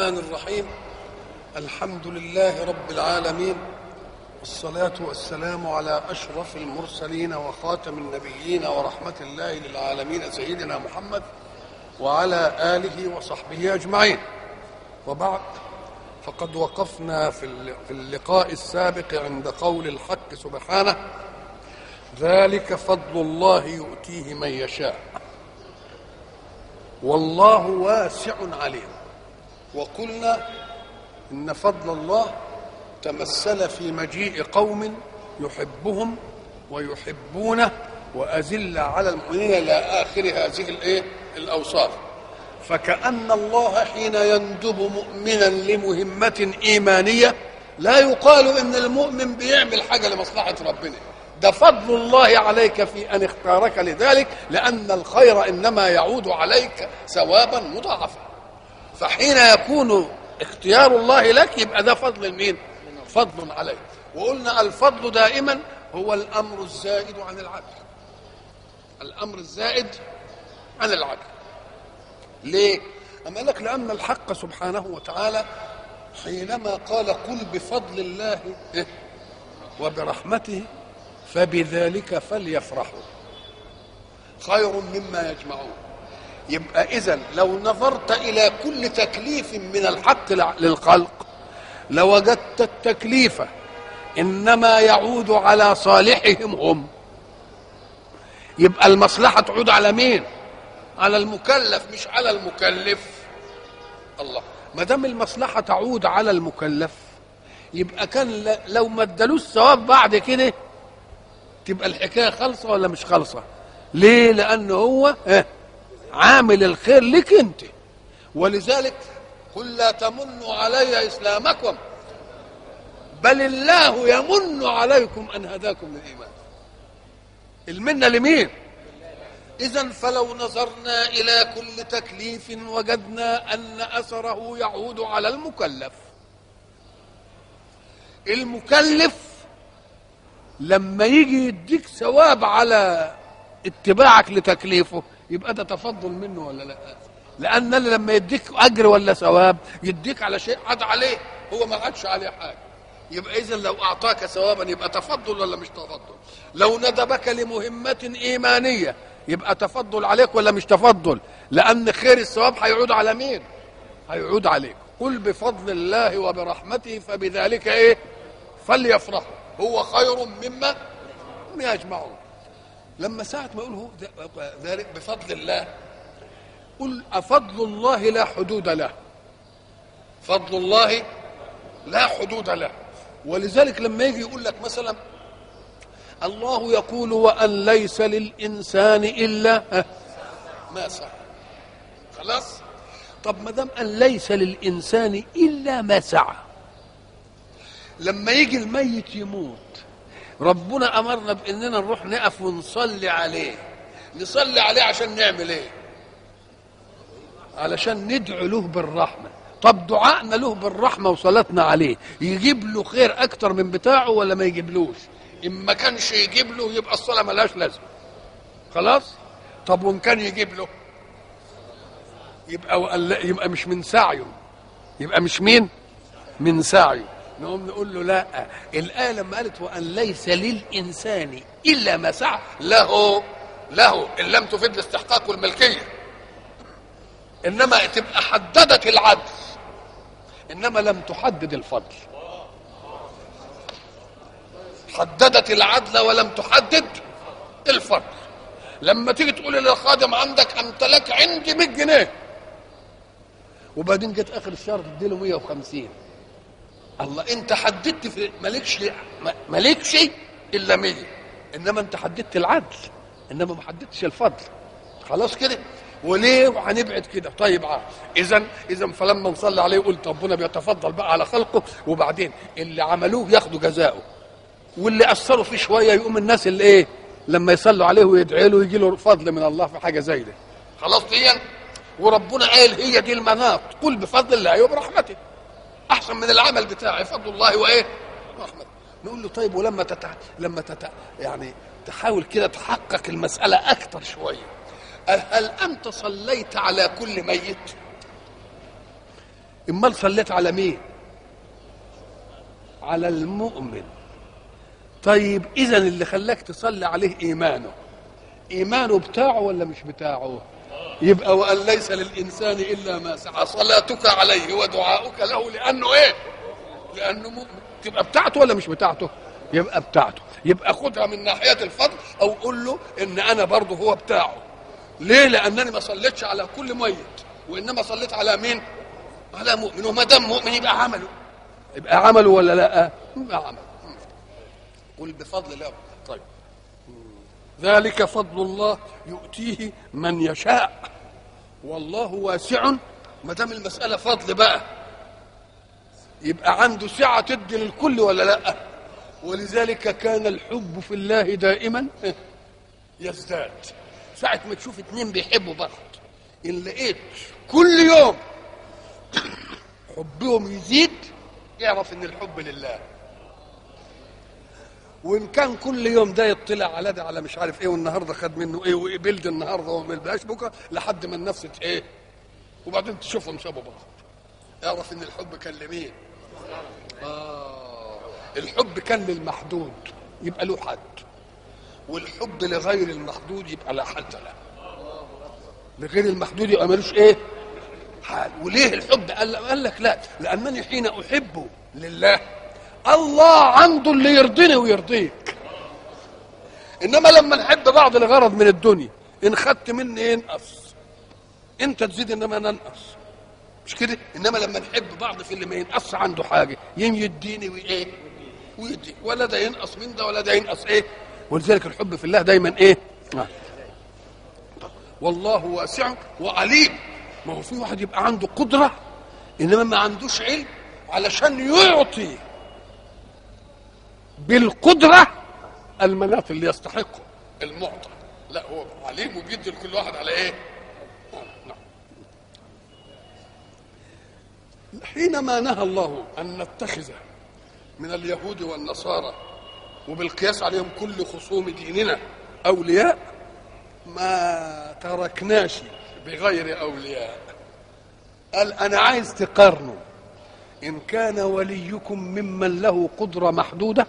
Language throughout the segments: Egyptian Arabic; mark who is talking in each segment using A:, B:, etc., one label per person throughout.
A: الرحمن الرحيم الحمد لله رب العالمين والصلاة والسلام على أشرف المرسلين وخاتم النبيين ورحمة الله للعالمين سيدنا محمد وعلى آله وصحبه أجمعين وبعد فقد وقفنا في في اللقاء السابق عند قول الحق سبحانه ذلك فضل الله يؤتيه من يشاء والله واسع عليم وقلنا ان فضل الله تمثل في مجيء قوم يحبهم ويحبونه وأذل على المؤمنين إلى آخر هذه الإيه؟ الأوصاف فكأن الله حين يندب مؤمنا لمهمة إيمانية لا يقال إن المؤمن بيعمل حاجة لمصلحة ربنا ده فضل الله عليك في أن اختارك لذلك لأن الخير إنما يعود عليك ثوابا مضاعفا فحين يكون اختيار الله لك يبقى ده فضل مين فضل عليك وقلنا الفضل دائما هو الأمر الزائد عن العدل الأمر الزائد عن العدل ليه أما لك لأن الحق سبحانه وتعالى حينما قال قل بفضل الله وبرحمته فبذلك فليفرحوا خير مما يجمعون يبقى اذا لو نظرت الى كل تكليف من الحق للخلق لوجدت التكليف انما يعود على صالحهم هم يبقى المصلحه تعود على مين على المكلف مش على المكلف الله ما دام المصلحه تعود على المكلف يبقى كان لو ما ادالوش ثواب بعد كده تبقى الحكايه خالصه ولا مش خالصه ليه لان هو اه عامل الخير لك انت ولذلك قل لا تمنوا علي اسلامكم بل الله يمن عليكم ان هداكم للايمان المنه لمين اذا فلو نظرنا الى كل تكليف وجدنا ان اثره يعود على المكلف المكلف لما يجي يديك ثواب على اتباعك لتكليفه يبقى ده تفضل منه ولا لا لان اللي لما يديك اجر ولا ثواب يديك على شيء عاد عليه هو ما عادش عليه حاجه يبقى اذا لو اعطاك ثوابا يبقى تفضل ولا مش تفضل لو ندبك لمهمه ايمانيه يبقى تفضل عليك ولا مش تفضل لان خير الثواب هيعود على مين هيعود عليك قل بفضل الله وبرحمته فبذلك ايه فليفرحوا هو خير مما يجمعون لما ساعة ما يقول ذلك بفضل الله قل أفضل الله لا حدود له فضل الله لا حدود له ولذلك لما يجي يقول لك مثلا الله يقول وأن ليس للإنسان إلا ما سعى خلاص طب ما دام أن ليس للإنسان إلا ما سعى لما يجي الميت يموت ربنا امرنا باننا نروح نقف ونصلي عليه نصلي عليه عشان نعمل ايه علشان ندعو له بالرحمه طب دعائنا له بالرحمه وصلاتنا عليه يجيب له خير اكتر من بتاعه ولا ما يجيبلوش ان ما كانش يجيب له يبقى الصلاه ملهاش لازمه خلاص طب وان كان يجيب له يبقى يبقى مش من سعيه يبقى مش مين من سعيه نقوم نقول له لا الآية لما قالت وأن ليس للإنسان إلا ما سعى له له إن لم تفيد الاستحقاق والملكية إنما تبقى حددت العدل إنما لم تحدد الفضل حددت العدل ولم تحدد الفضل لما تيجي تقول للخادم عندك أنت لك عندي 100 جنيه وبعدين جت آخر الشهر تديله 150 الله انت حددت في مالكش مالكش الا 100 انما انت حددت العدل انما ما حددتش الفضل خلاص كده وليه هنبعد كده طيب عارف اذا اذا فلما نصلي عليه قلت ربنا بيتفضل بقى على خلقه وبعدين اللي عملوه ياخدوا جزاؤه واللي اثروا فيه شويه يقوم الناس اللي ايه لما يصلوا عليه ويدعي له يجي له فضل من الله في حاجه زي ده خلاص دي وربنا قال هي دي المناط قل بفضل الله وبرحمته احسن من العمل بتاعي فضل الله وايه رحمته نقول له طيب ولما تتع... لما تتع... يعني تحاول كده تحقق المساله اكتر شويه هل انت صليت على كل ميت امال صليت على مين على المؤمن طيب اذا اللي خلاك تصلي عليه ايمانه ايمانه بتاعه ولا مش بتاعه يبقى وان ليس للانسان الا ما سعى صلاتك عليه ودعاؤك له لانه ايه لانه مؤمن تبقى بتاعته ولا مش بتاعته يبقى بتاعته يبقى خدها من ناحيه الفضل او قول له ان انا برضه هو بتاعه ليه لانني ما صليتش على كل ميت وانما صليت على مين على مؤمن وما دام مؤمن يبقى عمله يبقى عمله ولا لا يبقى عمله قل بفضل الله طيب ذلك فضل الله يؤتيه من يشاء والله واسع ما دام المساله فضل بقى يبقى عنده سعه تدي للكل ولا لا ولذلك كان الحب في الله دائما يزداد ساعة ما تشوف اتنين بيحبوا بعض إن لقيت كل يوم حبهم يزيد اعرف إن الحب لله وإن كان كل يوم ده يطلع على ده على مش عارف إيه والنهاردة خد منه إيه وقبلت النهاردة وما قبلهاش بكرة لحد ما النفس إيه وبعدين تشوفهم سابوا بعض اعرف إن الحب كان لمين آه الحب كان للمحدود يبقى له حد والحب لغير المحدود يبقى لا حد له لغير المحدود يبقى ملوش ايه حال وليه الحب قال, قال لك لا لانني حين احب لله الله عنده اللي يرضيني ويرضيك انما لما نحب بعض لغرض من الدنيا ان خدت مني ينقص انت تزيد انما ننقص مش كده انما لما نحب بعض في اللي ما ينقص عنده حاجه يم يديني وايه ويدي ولا ده ينقص من ده ولا ده ينقص ايه ولذلك الحب في الله دايما ايه آه. والله واسع وعليم ما هو في واحد يبقى عنده قدره انما ما عندوش علم علشان يعطي بالقدره المناط اللي يستحقه المعطى لا هو عليم وبيدي لكل واحد على ايه نعم حينما نهى الله ان نتخذ من اليهود والنصارى وبالقياس عليهم كل خصوم ديننا اولياء ما تركناش بغير اولياء قال انا عايز تقارنوا ان كان وليكم ممن له قدره محدوده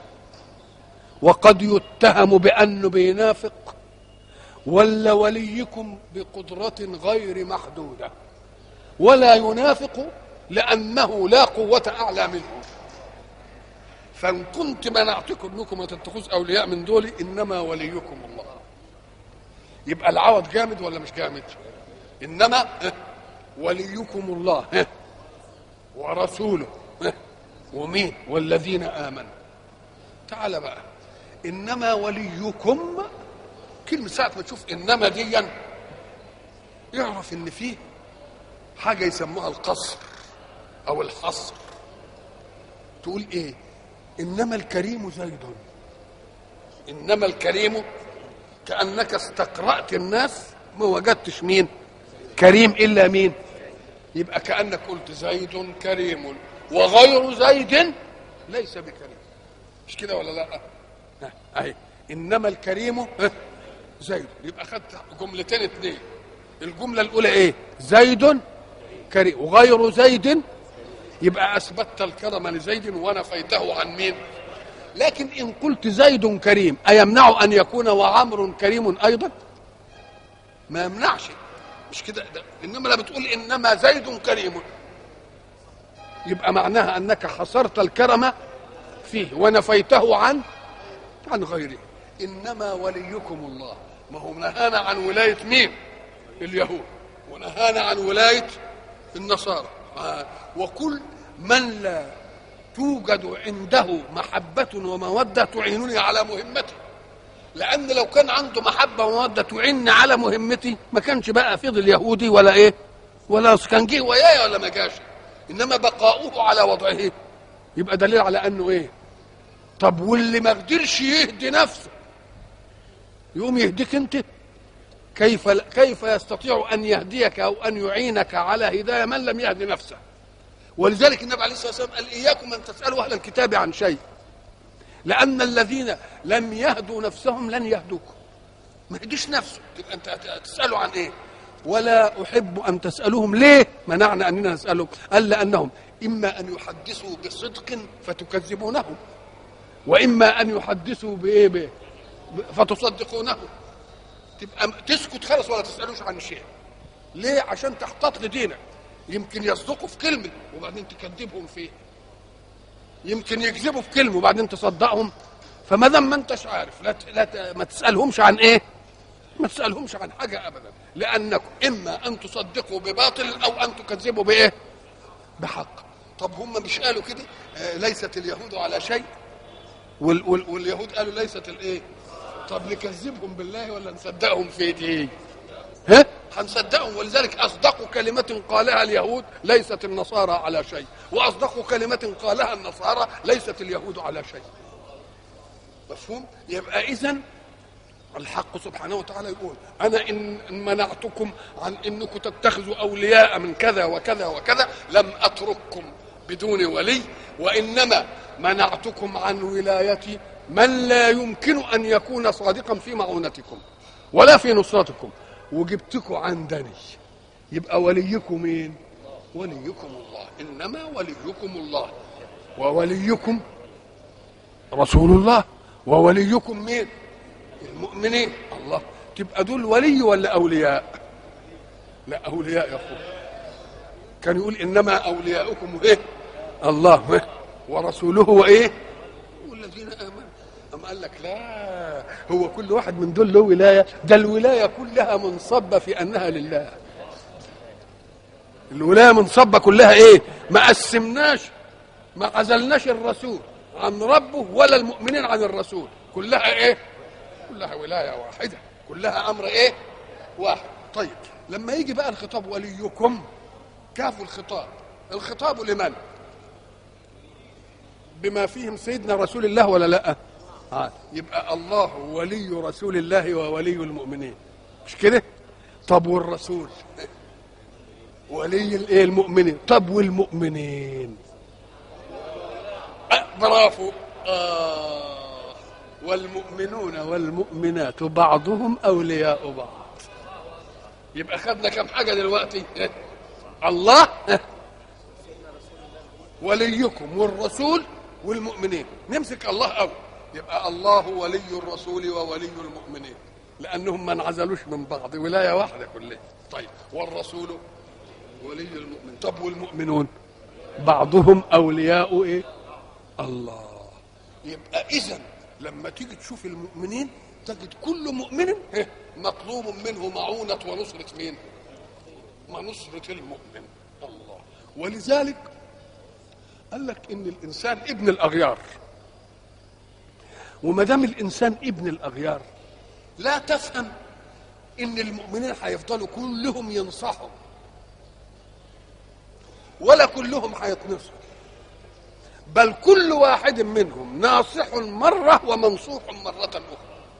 A: وقد يتهم بانه بينافق ولا وليكم بقدره غير محدوده ولا ينافق لانه لا قوه اعلى منه فان كنت منعتكم انكم ما تتخذوا اولياء من دول انما وليكم الله يبقى العوض جامد ولا مش جامد انما وليكم الله ورسوله ومين والذين امنوا تعال بقى انما وليكم كلمه ساعه ما تشوف انما ديا يعرف ان فيه حاجه يسموها القصر او الحصر تقول ايه انما الكريم زيد انما الكريم كانك استقرات الناس ما وجدتش مين كريم الا مين يبقى كانك قلت زيد كريم وغير زيد ليس بكريم مش كده ولا لا اهي انما الكريم زيد يبقى خدت جملتين اثنين الجمله الاولى ايه زيد كريم وغير زيد يبقى اثبتت الكرم لزيد ونفيته عن مين لكن ان قلت زيد كريم ايمنع ان يكون وعمر كريم ايضا ما يمنعش مش كده انما لا بتقول انما زيد كريم يبقى معناها انك حصرت الكرم فيه ونفيته عن عن غيره انما وليكم الله ما هو نهانا عن ولايه مين اليهود ونهانا عن ولايه النصارى وكل من لا توجد عنده محبة ومودة تعينني على مهمتي لأن لو كان عنده محبة ومودة تعينني على مهمتي ما كانش بقى فضل يهودي ولا إيه ولا كان جه وياي ولا ما جاش إنما بقاؤه على وضعه يبقى دليل على أنه إيه طب واللي ما قدرش يهدي نفسه يقوم يهديك أنت كيف كيف يستطيع أن يهديك أو أن يعينك على هداية من لم يهدي نفسه ولذلك النبي عليه الصلاه والسلام قال اياكم ان تسالوا اهل الكتاب عن شيء لان الذين لم يهدوا نفسهم لن يهدوكم ما يهديش نفسه تبقى انت هتساله عن ايه ولا احب ان تسالوهم ليه منعنا اننا نسالهم قال لانهم اما ان يحدثوا بصدق فتكذبونهم واما ان يحدثوا بايه بإيه؟ فتصدقونه تبقى تسكت خالص ولا تسالوش عن شيء ليه عشان تحتاط لدينك يمكن يصدقوا في كلمه وبعدين تكذبهم فيه يمكن يكذبوا في كلمه وبعدين تصدقهم فما دام ما انتش عارف لا, ت... لا ت... ما تسالهمش عن ايه ما تسالهمش عن حاجه ابدا لانكم اما ان تصدقوا بباطل او ان تكذبوا بايه بحق طب هم مش قالوا كده آه ليست اليهود على شيء وال... وال... واليهود قالوا ليست الايه طب نكذبهم بالله ولا نصدقهم في دي ها هنصدقهم ولذلك اصدق كلمه قالها اليهود ليست النصارى على شيء واصدق كلمه قالها النصارى ليست اليهود على شيء مفهوم يبقى اذا الحق سبحانه وتعالى يقول انا ان منعتكم عن انكم تتخذوا اولياء من كذا وكذا وكذا لم اترككم بدون ولي وانما منعتكم عن ولايه من لا يمكن ان يكون صادقا في معونتكم ولا في نصرتكم وجبتكم عندني يبقى وليكم مين وليكم الله انما وليكم الله ووليكم رسول الله ووليكم مين المؤمنين الله تبقى دول ولي ولا اولياء لا اولياء يا اخوه كان يقول انما اولياؤكم ايه الله إيه؟ ورسوله وايه والذين امنوا أم قال لك لا هو كل واحد من دول له ولايه ده الولايه كلها منصبه في انها لله الولايه منصبه كلها ايه ما قسمناش ما عزلناش الرسول عن ربه ولا المؤمنين عن الرسول كلها ايه كلها ولايه واحده كلها امر ايه واحد طيب لما يجي بقى الخطاب وليكم كاف الخطاب الخطاب لمن بما فيهم سيدنا رسول الله ولا لا آه. يبقى الله ولي رسول الله وولي المؤمنين مش كده طب والرسول ولي الايه المؤمنين طب والمؤمنين آه برافو آه والمؤمنون والمؤمنات بعضهم اولياء بعض يبقى خدنا كم حاجه دلوقتي الله وليكم والرسول والمؤمنين نمسك الله قوي يبقى الله ولي الرسول وولي المؤمنين لانهم ما انعزلوش من بعض ولايه واحده كلها طيب والرسول ولي المؤمن طب والمؤمنون بعضهم اولياء ايه الله يبقى اذا لما تيجي تشوف المؤمنين تجد كل مؤمن مطلوب منه معونة ونصرة مين؟ ونصرة المؤمن الله ولذلك قال لك ان الانسان ابن الاغيار وما دام الانسان ابن الاغيار لا تفهم ان المؤمنين هيفضلوا كلهم ينصحوا ولا كلهم هيتنصحوا بل كل واحد منهم ناصح مرة ومنصوح مرة أخرى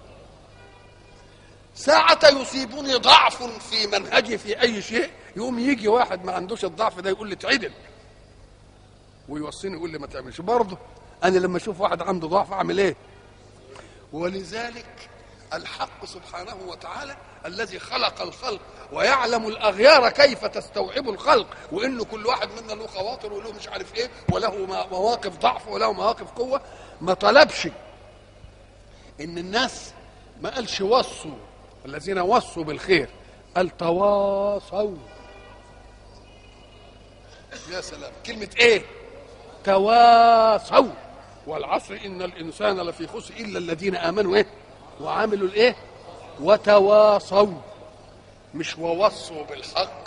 A: ساعة يصيبني ضعف في منهجي في أي شيء يقوم يجي واحد ما عندوش الضعف ده يقول لي تعدل ويوصيني يقول لي ما تعملش برضه أنا لما أشوف واحد عنده ضعف أعمل إيه؟ ولذلك الحق سبحانه وتعالى الذي خلق الخلق ويعلم الاغيار كيف تستوعب الخلق وانه كل واحد منا له خواطر وله مش عارف ايه وله مواقف ضعف وله مواقف قوه ما طلبش ان الناس ما قالش وصوا الذين وصوا بالخير قال تواصوا يا سلام كلمه ايه تواصوا والعصر ان الانسان لفي خسر الا الذين امنوا ايه وعملوا الايه وتواصوا مش ووصوا بالحق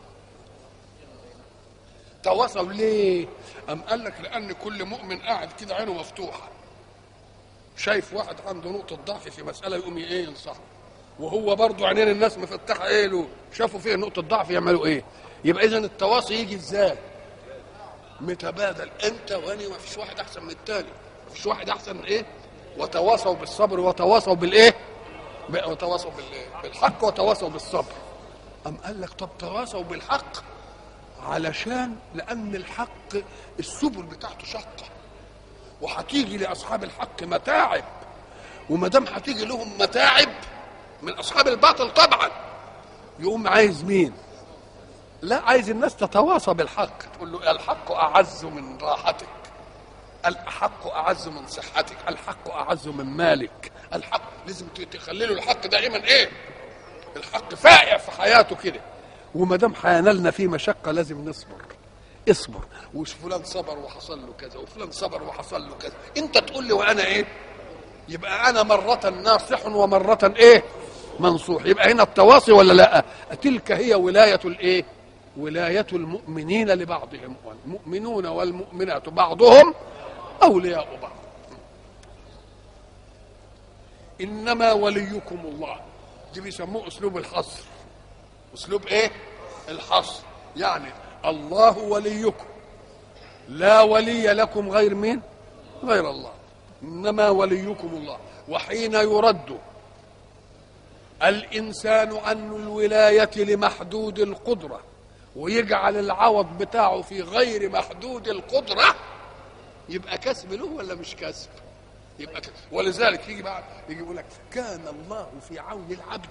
A: تواصوا ليه ام قال لك لان كل مؤمن قاعد كده عينه مفتوحه شايف واحد عنده نقطه ضعف في مساله يقوم ايه ينصحه وهو برضه عينين الناس مفتحه ايه له شافوا فيه نقطه ضعف يعملوا ايه يبقى اذا التواصي يجي ازاي متبادل انت وانا ما فيش واحد احسن من التاني ما فيش واحد احسن من ايه وتواصوا بالصبر وتواصوا بالايه وتواصوا بالحق وتواصوا بالصبر أم قال لك طب تواصوا بالحق علشان لأن الحق السبل بتاعته شقة وهتيجي لأصحاب الحق متاعب وما دام هتيجي لهم متاعب من أصحاب الباطل طبعا يقوم عايز مين لا عايز الناس تتواصى بالحق تقول له الحق اعز من راحتك الحق اعز من صحتك الحق اعز من مالك الحق لازم تخلي له الحق دائما ايه الحق فائع في حياته كده وما دام هينالنا فيه مشقه لازم نصبر اصبر وش فلان صبر وحصل له كذا وفلان صبر وحصل له كذا انت تقول لي وانا ايه يبقى انا مره ناصح ومره ايه منصوح يبقى هنا التواصي ولا لا تلك هي ولايه الايه ولايه المؤمنين لبعضهم والمؤمنون والمؤمنات بعضهم اولياء بعض انما وليكم الله دي بيسموه اسلوب الحصر اسلوب ايه الحصر يعني الله وليكم لا ولي لكم غير مين غير الله انما وليكم الله وحين يرد الانسان عن الولايه لمحدود القدره ويجعل العوض بتاعه في غير محدود القدره يبقى كسب له ولا مش كسب يبقى كسب ولذلك يجي بعد يجي يقول لك كان الله في عون العبد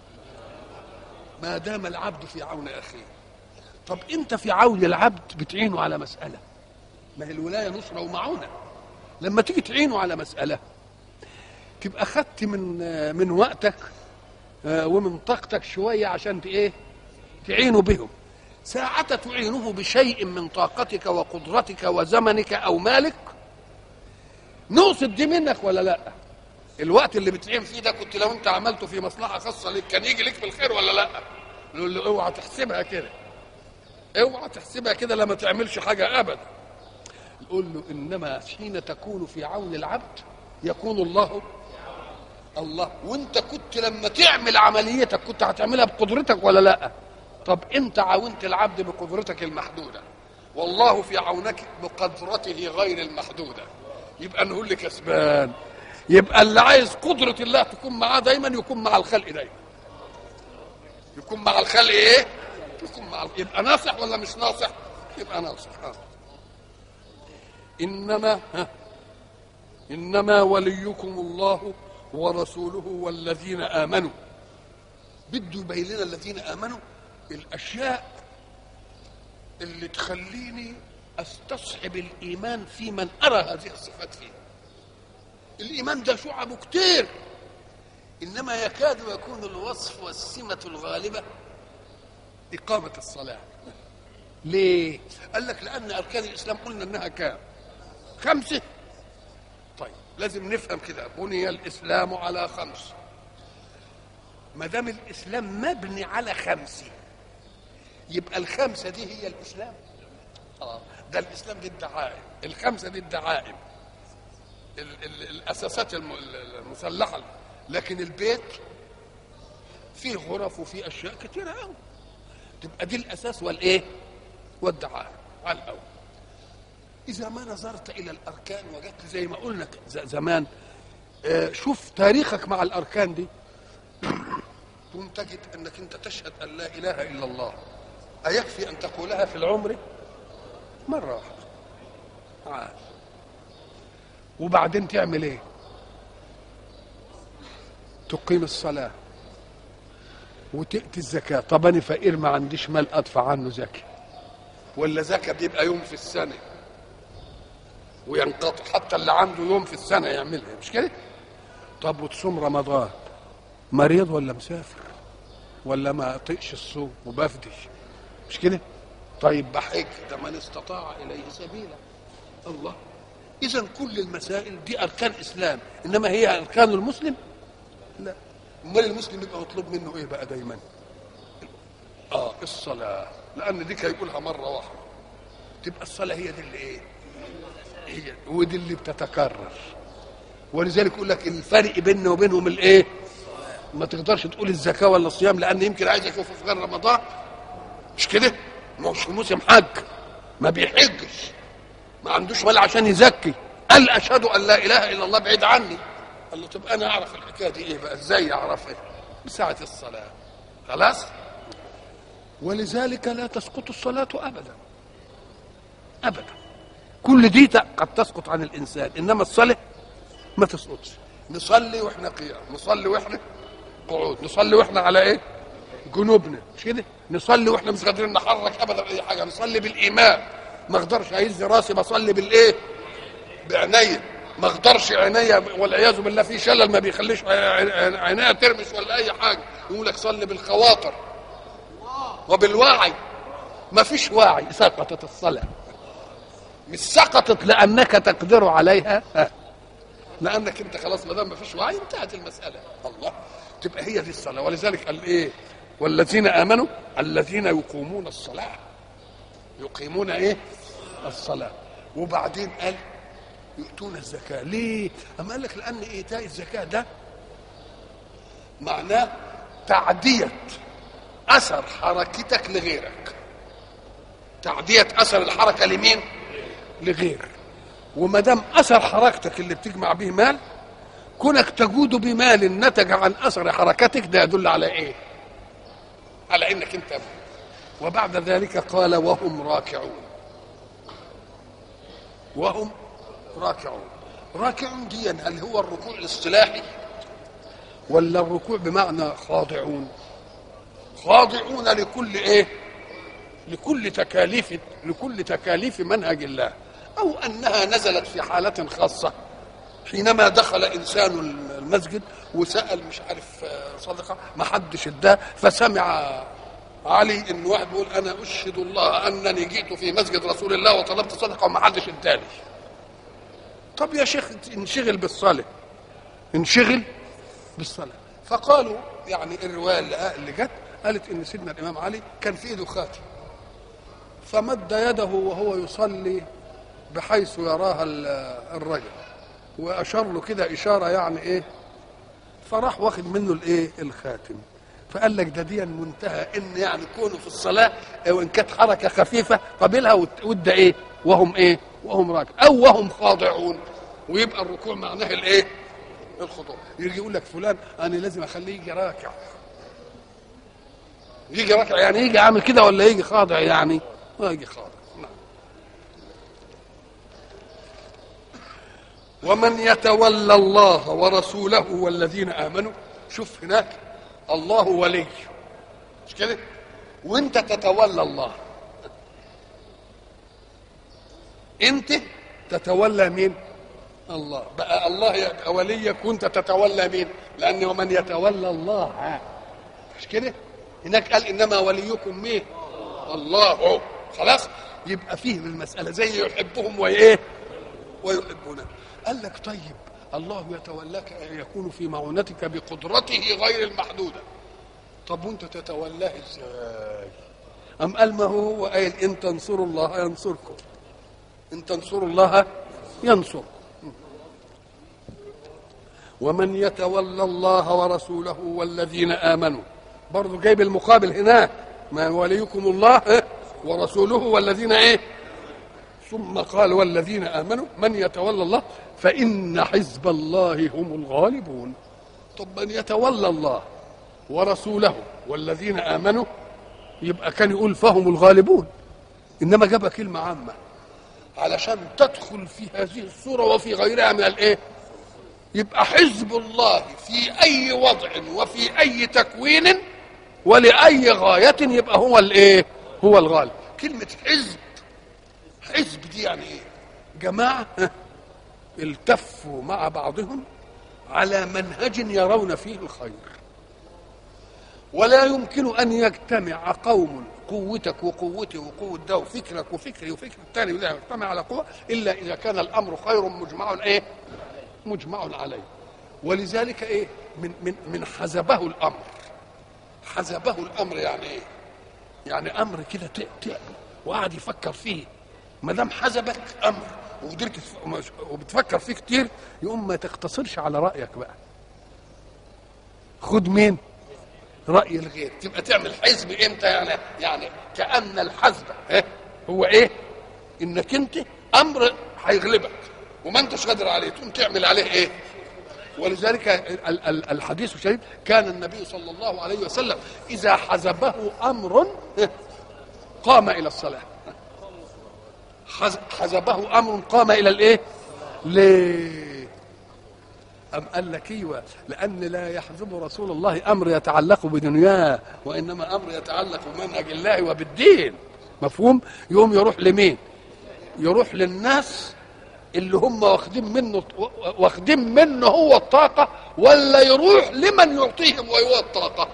A: ما دام العبد في عون اخيه طب انت في عون العبد بتعينه على مساله ما هي الولايه نصره ومعونه لما تيجي تعينه على مساله تبقى خدت من من وقتك ومن طاقتك شويه عشان ايه تعينه بهم ساعة تعينه بشيء من طاقتك وقدرتك وزمنك أو مالك نقصد دي منك ولا لا الوقت اللي بتعين فيه ده كنت لو انت عملته في مصلحة خاصة لك كان يجي لك بالخير ولا لا نقول له اوعى تحسبها كده اوعى تحسبها كده لما تعملش حاجة أبدا نقول له إنما حين تكون في عون العبد يكون الله الله وانت كنت لما تعمل عمليتك كنت هتعملها بقدرتك ولا لا طب انت عاونت العبد بقدرتك المحدوده والله في عونك بقدرته غير المحدوده يبقى نقول لك كسبان يبقى اللي عايز قدرة الله تكون معاه دايما يكون مع الخلق دايما يكون مع الخلق ايه يكون مع يبقى ناصح ولا مش ناصح يبقى ناصح آه. انما ها انما وليكم الله ورسوله والذين امنوا بده يبين لنا الذين امنوا الاشياء اللي تخليني استصحب الايمان في من ارى هذه الصفات فيه الايمان ده شعبه كتير انما يكاد يكون الوصف والسمه الغالبه اقامه الصلاه ليه قال لك لان اركان الاسلام قلنا انها كام خمسه طيب لازم نفهم كده بني الاسلام على خمس ما دام الاسلام مبني على خمسه يبقى الخمسه دي هي الاسلام اه ده الاسلام دي الدعائم الخمسه دي الدعائم ال ال الاساسات الم- المسلحه لكن البيت فيه غرف وفيه اشياء كتيره قوي تبقى دي الاساس والايه والدعائم على الاول اذا ما نظرت الى الاركان وجدت زي ما قلنا ز- زمان آه، شوف تاريخك مع الاركان دي ثم تجد انك انت تشهد ان لا اله الا الله ايكفي ان تقولها في العمر مره واحده عاد وبعدين تعمل ايه تقيم الصلاه وتأتي الزكاة طب أنا فقير ما عنديش مال أدفع عنه زكاة ولا زكاة بيبقى يوم في السنة وينقطع حتى اللي عنده يوم في السنة يعملها مش كده طب وتصوم رمضان مريض ولا مسافر ولا ما طقش الصوم وبفدش مش كده طيب بحج ده من استطاع إليه سبيلا الله إذا كل المسائل دي أركان إسلام إنما هي أركان المسلم لا امال المسلم يبقى مطلوب منه ايه بقى دايما اه الصلاه لان دي هيقولها مره واحده تبقى الصلاه هي دي اللي ايه هي ودي اللي بتتكرر ولذلك يقول لك الفرق بيننا وبينهم الايه ما تقدرش تقول الزكاه ولا الصيام لان يمكن عايز يشوفه في غير رمضان مش كده ما هوش في موسم حج ما بيحجش ما عندوش مال عشان يزكي قال اشهد ان لا اله الا الله بعيد عني قال له طب انا اعرف الحكايه دي ايه بقى ازاي اعرفها بساعه الصلاه خلاص ولذلك لا تسقط الصلاه ابدا ابدا كل دي ت- قد تسقط عن الانسان انما الصلاه ما تسقطش نصلي واحنا قيام نصلي واحنا قعود نصلي واحنا على ايه جنوبنا مش كده نصلي واحنا مش قادرين نحرك ابدا اي حاجه نصلي بالايمان ما اقدرش اهز راسي بصلي بالايه بعينيا ما اقدرش عينيا والعياذ بالله في شلل ما بيخليش عينيا ترمش ولا اي حاجه يقول لك صلي بالخواطر وبالوعي ما فيش وعي سقطت الصلاه مش سقطت لانك تقدر عليها لانك انت خلاص ما دام ما فيش وعي انتهت المساله الله تبقى هي دي الصلاه ولذلك قال ايه والذين امنوا الذين يقومون الصلاه يقيمون ايه الصلاه وبعدين قال يؤتون الزكاه ليه اما قال لك لان ايتاء الزكاه ده معناه تعديه اثر حركتك لغيرك تعديه اثر الحركه لمين لغير وما دام اثر حركتك اللي بتجمع به مال كونك تجود بمال نتج عن اثر حركتك ده يدل على ايه على انك انت وبعد ذلك قال وهم راكعون وهم راكعون راكعون دي هل هو الركوع الاصطلاحي ولا الركوع بمعنى خاضعون خاضعون لكل ايه لكل تكاليف لكل تكاليف منهج الله او انها نزلت في حاله خاصه حينما دخل انسان المسجد وسال مش عارف صدقه ما حدش اداه فسمع علي ان واحد بيقول انا اشهد الله انني جئت في مسجد رسول الله وطلبت صدقه وما حدش اداني طب يا شيخ انشغل بالصلاه انشغل بالصلاه فقالوا يعني الروايه اللي, اللي جت قالت ان سيدنا الامام علي كان في ايده خاتم فمد يده وهو يصلي بحيث يراها الرجل واشار له كده اشاره يعني ايه فراح واخد منه الايه الخاتم فقال لك ده دي منتهى ان يعني كونه في الصلاه وان كانت حركه خفيفه قبلها وده ايه وهم ايه وهم راكع او وهم خاضعون ويبقى الركوع معناه الايه الخضوع يجي يقول لك فلان انا لازم اخليه يجي راكع يجي راكع يعني يجي عامل كده ولا يجي خاضع يعني ما يجي خاضع نعم. ومن يتولى الله ورسوله والذين امنوا شوف هناك الله ولي مش كده وانت تتولى الله انت تتولى مين الله بقى الله يبقى وليك وانت تتولى مين لان ومن يتولى الله مش كده هناك قال انما وليكم مين الله خلاص يبقى فيه المساله زي يحبهم وايه ويحبونه قال لك طيب الله يتولاك يكون في معونتك بقدرته غير المحدوده طب وانت تتولاه ازاي ام قال ما هو هو قايل ان تنصروا الله ينصركم ان تنصروا الله ينصركم ومن يتولى الله ورسوله والذين امنوا برضه جايب المقابل هناك ما وليكم الله ورسوله والذين ايه ثم قال والذين امنوا من يتولى الله فان حزب الله هم الغالبون طب من يتولى الله ورسوله والذين امنوا يبقى كان يقول فهم الغالبون انما جاب كلمه عامه علشان تدخل في هذه الصوره وفي غيرها من الايه يبقى حزب الله في اي وضع وفي اي تكوين ولاي غايه يبقى هو الايه هو الغالب كلمه حزب حزب دي يعني ايه جماعه التفوا مع بعضهم على منهج يرون فيه الخير ولا يمكن ان يجتمع قوم قوتك وقوتي وقوة ده وفكرك وفكري وفكر الثاني وده يجتمع على قوة إلا إذا كان الأمر خير مجمع إيه؟ مجمع عليه ولذلك إيه؟ من من من حزبه الأمر حزبه الأمر يعني إيه؟ يعني أمر كده تعب وقعد يفكر فيه ما دام حزبك أمر وقدرت وبتفكر فيه كتير يقوم ما تقتصرش على رأيك بقى خد مين؟ راي الغير تبقى تعمل حزب امتى يعني يعني كان الحزب إيه؟ هو ايه انك انت امر هيغلبك وما انتش قادر عليه تقوم تعمل عليه ايه ولذلك الحديث الشريف كان النبي صلى الله عليه وسلم اذا حزبه امر قام الى الصلاه حزبه امر قام الى الايه ليه أم قال لك ايوه لأن لا يحزب رسول الله أمر يتعلق بدنياه وإنما أمر يتعلق بمنهج الله وبالدين مفهوم؟ يقوم يروح لمين؟ يروح للناس اللي هم واخدين منه واخدين منه هو الطاقة ولا يروح لمن يعطيهم وهو الطاقة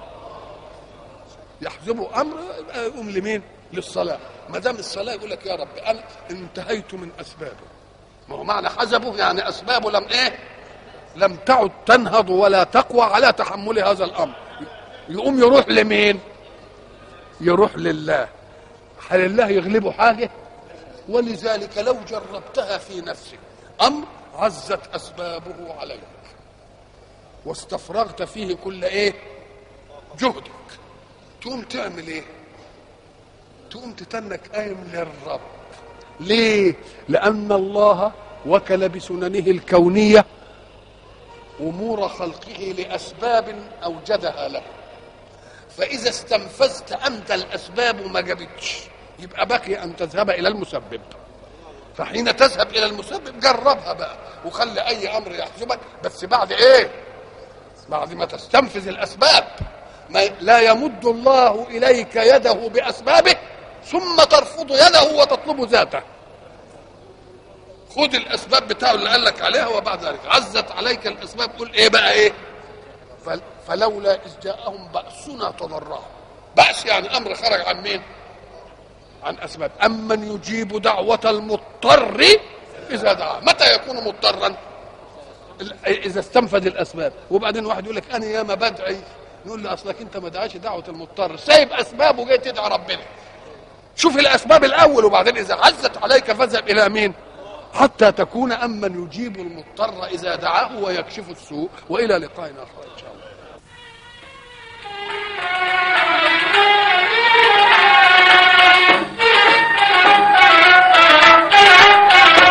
A: يحزبوا أمر يبقى يقوم لمين؟ للصلاة ما دام الصلاة يقول لك يا رب أنا انتهيت من أسبابه ما هو معنى حزبه يعني أسبابه لم إيه؟ لم تعد تنهض ولا تقوى على تحمل هذا الامر يقوم يروح لمين يروح لله هل الله يغلبه حاجه ولذلك لو جربتها في نفسك امر عزت اسبابه عليك واستفرغت فيه كل ايه جهدك تقوم تعمل ايه تقوم تتنك قايم للرب ليه لان الله وكل بسننه الكونيه امور خلقه لاسباب اوجدها له فاذا استنفذت انت الاسباب ما جابتش يبقى بقي ان تذهب الى المسبب فحين تذهب الى المسبب جربها بقى وخلي اي امر يحجبك بس بعد ايه بعد ما تستنفذ الاسباب ما لا يمد الله اليك يده باسبابه ثم ترفض يده وتطلب ذاته خد الاسباب بتاعه اللي قال لك عليها وبعد ذلك عزت عليك الاسباب قول ايه بقى ايه فلولا اذ جاءهم باسنا تضرعوا باس يعني امر خرج عن مين عن اسباب امن يجيب دعوه المضطر اذا دعا متى يكون مضطرا اذا استنفذ الاسباب وبعدين واحد يقول لك انا ياما بدعي نقول له اصلك انت ما دعاش دعوه المضطر سايب اسباب وجاي تدعي ربنا شوف الاسباب الاول وبعدين اذا عزت عليك فاذهب الى مين حتى تكون أمن يجيب المضطر إذا دعاه ويكشف السوء وإلى لقاء آخر إن شاء الله